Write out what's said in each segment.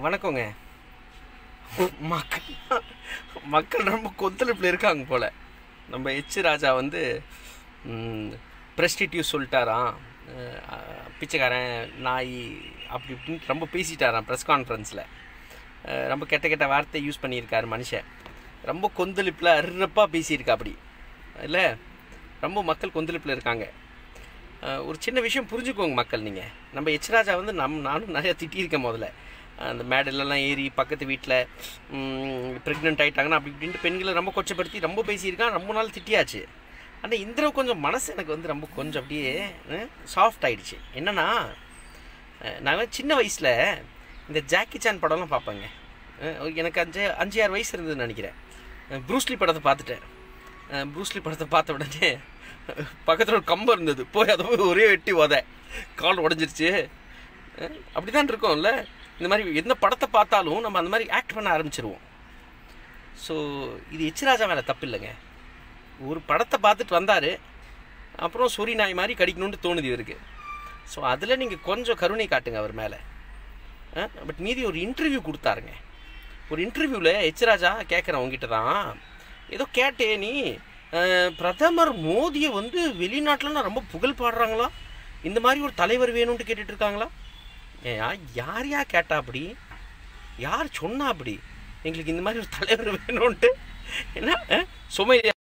வணக்கங்க மக்கள் மக்கள் ரொம்ப கொந்தளிப்பில் இருக்காங்க போல் நம்ம எச் ராஜா வந்து ப்ரெஸ்டிடியூஸ் சொல்லிட்டாராம் அஹ், பிச்சைக்காரன் நாய் அப்படி இப்படின்னு ரொம்ப பேசிட்டாராம் ப்ரெஸ் கான்ஃபரன்ஸில் ரொம்ப கெட்ட கெட்ட வார்த்தை யூஸ் பண்ணியிருக்காரு மனுஷன் ரொம்ப கொந்தளிப்பில் அருப்பாக பேசியிருக்கா அப்படி இல்லை ரொம்ப மக்கள் கொந்தளிப்பில் இருக்காங்க அஹ், ஒரு சின்ன விஷயம் புரிஞ்சுக்கோங்க மக்கள் நீங்கள் நம்ம எச் ராஜா வந்து நம் நானும் நிறையா திட்டியிருக்கேன் முதல்ல அந்த மேடலெல்லாம் ஏறி பக்கத்து வீட்டில் ப்ரெக்னென்ட் ஆகிட்டாங்கன்னா அப்படி இப்படின்ட்டு பெண்களை ரொம்ப கொச்சப்படுத்தி ரொம்ப பேசியிருக்கான் ரொம்ப நாள் திட்டியாச்சு ஆனால் இந்த தடவை கொஞ்சம் மனசு எனக்கு வந்து ரொம்ப கொஞ்சம் அப்படியே சாஃப்ட் ஆயிடுச்சு என்னன்னா அஹ், நான் சின்ன வயசில் இந்த ஜாக்கி சான் படம்லாம் பார்ப்பேங்க அஹ், எனக்கு அஞ்சு அஞ்சு ஆறு வயசு இருந்ததுன்னு நினைக்கிறேன் அஹ், ப்ரூஸ்லி படத்தை பார்த்துட்டேன் அஹ், ப்ரூஸ்லி படத்தை பார்த்த உடனே பக்கத்தில் ஒரு கம்பம் இருந்தது போய் அதை போய் ஒரே வெட்டி உத கால் உடஞ்சிருச்சு அப்படி தான் இருக்கோம்ல இந்த மாதிரி எந்த படத்தை பார்த்தாலும் நம்ம அந்த மாதிரி ஆக்ட் பண்ண ஆரம்பிச்சிருவோம் ஸோ இது எச் ராஜா மேலே தப்பு இல்லைங்க ஒரு படத்தை பார்த்துட்டு வந்தார் அப்புறம் சொறி நாய் மாதிரி கடிக்கணும்னு தோணுது இவருக்கு ஸோ அதில் நீங்கள் கொஞ்சம் கருணை காட்டுங்க அவர் மேலே பட் மீதி ஒரு இன்டர்வியூ கொடுத்தாருங்க ஒரு இன்டர்வியூவில் எச் ராஜா கேட்குறேன் உங்ககிட்ட தான் ஏதோ கேட்டே நீ அஹ், பிரதமர் மோதியை வந்து வெளிநாட்டிலலாம் ரொம்ப புகழ் பாடுறாங்களா இந்த மாதிரி ஒரு தலைவர் வேணும்னு கேட்டுட்டு இருக்காங்களா ஏயா யார் யா கேட்டா அப்படி யார் சொன்னா அப்படி எங்களுக்கு இந்த மாதிரி ஒரு தலைவர் வேணும்ன்ட்டு என்ன அஹ், சுமையா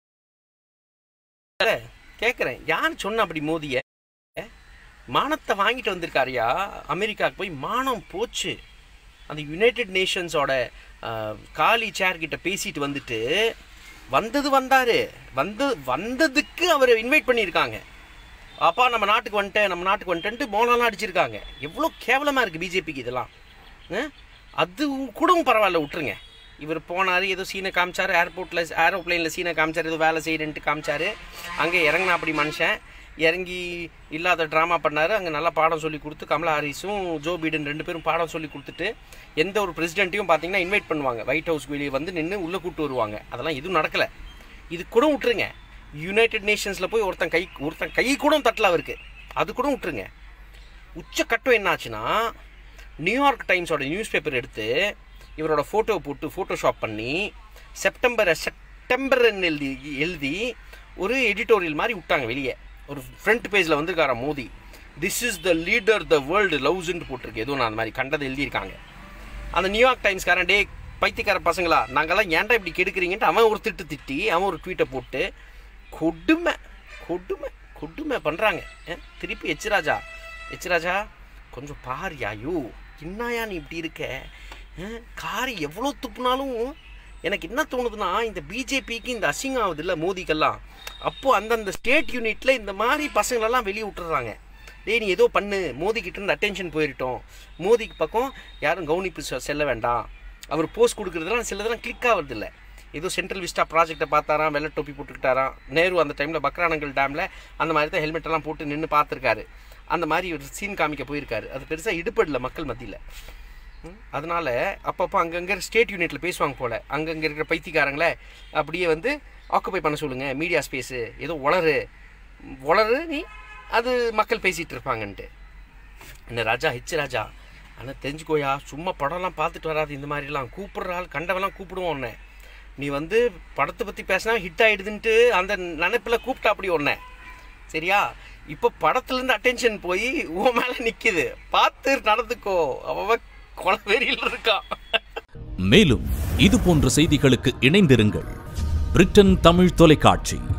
கேட்குறேன் யார் சொன்னா அப்படி மோதிய மானத்தை வாங்கிட்டு வந்திருக்காருயா அமெரிக்காவுக்கு போய் மானம் போச்சு அந்த யுனைடெட் நேஷன்ஸோட அஹ், காலி சேர் கிட்ட பேசிட்டு வந்துட்டு வந்தது வந்தாரு வந்து வந்ததுக்கு அவரை இன்வைட் பண்ணியிருக்காங்க அப்பா நம்ம நாட்டுக்கு வந்துட்டேன் நம்ம நாட்டுக்கு வந்துட்டேன்ட்டு மோனெல்லாம் அடிச்சிருக்காங்க எவ்வளோ கேவலமாக இருக்குது பிஜேபிக்கு இதெல்லாம் அஹ்? அது கூடவும் பரவாயில்ல விட்டுருங்க இவர் போனார் ஏதோ சீனை காமிச்சார் ஏர்போர்ட்டில் ஏரோப்ளைனில் சீனை காமிச்சார் ஏதோ வேலை செய்கிறேன்ட்டு காமிச்சார் அங்கே இறங்கினா அப்படி மனுஷன் இறங்கி இல்லாத ட்ராமா பண்ணார் அங்கே நல்லா பாடம் சொல்லி கொடுத்து கமலா ஹாரிஸும் ஜோ பீடன் ரெண்டு பேரும் பாடம் சொல்லி கொடுத்துட்டு எந்த ஒரு பிரசிடென்ட்டையும் பார்த்தீங்கன்னா இன்வைட் பண்ணுவாங்க ஒயிட் ஹவுஸ் வெளியே வந்து நின்று உள்ளே கூப்பிட்டு வருவாங்க அதெல்லாம் எதுவும் நடக்கலை இது கூட விட்டுருங்க யுனைடெட் நேஷன்ஸில் போய் ஒருத்தன் கை ஒருத்தன் கை கூட தட்டல அவருக்கு அது கூட விட்டுருங்க உச்சக்கட்டம் என்னாச்சுன்னா நியூயார்க் டைம்ஸோட நியூஸ் பேப்பர் எடுத்து இவரோட ஃபோட்டோ போட்டு ஃபோட்டோஷாப் பண்ணி செப்டம்பரை செப்டம்பர்னு எழுதி எழுதி ஒரு எடிட்டோரியல் மாதிரி விட்டாங்க வெளியே ஒரு ஃப்ரண்ட் பேஜில் வந்திருக்காரா Modi this is the leader the world லவ்ஸ்ன்னு போட்டிருக்கு எதுவும் நான் அந்த மாதிரி கண்டதை எழுதியிருக்காங்க அந்த நியூயார்க் டைம்ஸ்காரன் டே பைத்தியக்கார பசங்களா நாங்கெல்லாம் ஏன்டா இப்படி கெடுக்குறீங்கன்ட்டு அவன் ஒரு திட்டு திட்டி அவன் ஒரு ட்வீட்டை போட்டு கொடுமை கொடுமை கொடுமை பண்ணுறாங்க திருப்பி எச் ராஜா எச் ராஜா கொஞ்சம் பாரியா ஐயோ என்னயா நீ இப்படி இருக்க அஹ், காரி எவ்வளோ துப்புனாலும் எனக்கு என்ன தோணுதுன்னா இந்த பிஜேபிக்கு இந்த அசிங்கம் ஆகுது இல்லை மோதிக்கெல்லாம் அப்போது அந்தந்த ஸ்டேட் யூனிட்டில் இந்த மாதிரி பசங்களெல்லாம் வெளியே விட்டுறாங்க டேய் நீ ஏதோ பண்ணு மோதி கிட்ட இருந்து அட்டென்ஷன் போயிட்டோம் மோதிக்கு பக்கம் யாரும் கவனிப்பு செ- செல்ல வேண்டாம் அவர் போஸ்ட் கொடுக்குறதுலாம் சிலதெல்லாம் கிளிக் ஆகிறது இல்லை ஏதோ சென்ட்ரல் விஸ்டா ப்ராஜெக்ட்டை பார்த்தாராம் வெள்ளை டோப்பி போட்டுக்கிட்டாராம் நேரு அந்த டைமில் பக்ரானங்கல் டேமில் அந்த மாதிரி தான் ஹெல்மெட் எல்லாம் போட்டு நின்று பார்த்துருக்காரு அந்த மாதிரி ஒரு சீன் காமிக்க போயிருக்காரு அது பெருசாக இடுபடல மக்கள் மத்தியில் அதனால அப்பப்போ அங்கங்கே ஸ்டேட் யூனிட்டில் பேசுவாங்க போல் அங்கங்கே இருக்கிற பைத்தியக்காரங்கள அப்படியே வந்து ஆக்குபை பண்ண சொல்லுங்கள் மீடியா ஸ்பேஸு ஏதோ உளறு உளறு நீ அது மக்கள் பேசிகிட்டு இருப்பாங்கன்ட்டு என்ன ராஜா ஹெச் ராஜா ஆனால் தெரிஞ்சுக்கோயா சும்மா படம்லாம் பார்த்துட்டு வராது இந்த மாதிரிலாம் கூப்பிடுற ஆள் கண்டவெல்லாம் கூப்பிடுவோம் உன்னை நீ வந்து படத்தை பற்றி பேசினா ஹிட் ஆகிடுதுன்ட்டு அந்த நினைப்பில் கூப்பிட்டா அப்படி ஒன்றை சரியா இப்போ படத்துலேருந்து அட்டென்ஷன் போய் உன் மேலே நிற்கிது பார்த்து நடந்துக்கோ அவ கொலை வெறியில் இருக்கான் மேலும் இது போன்ற செய்திகளுக்கு இணைந்திருங்கள் பிரிட்டன் தமிழ் தொலைக்காட்சி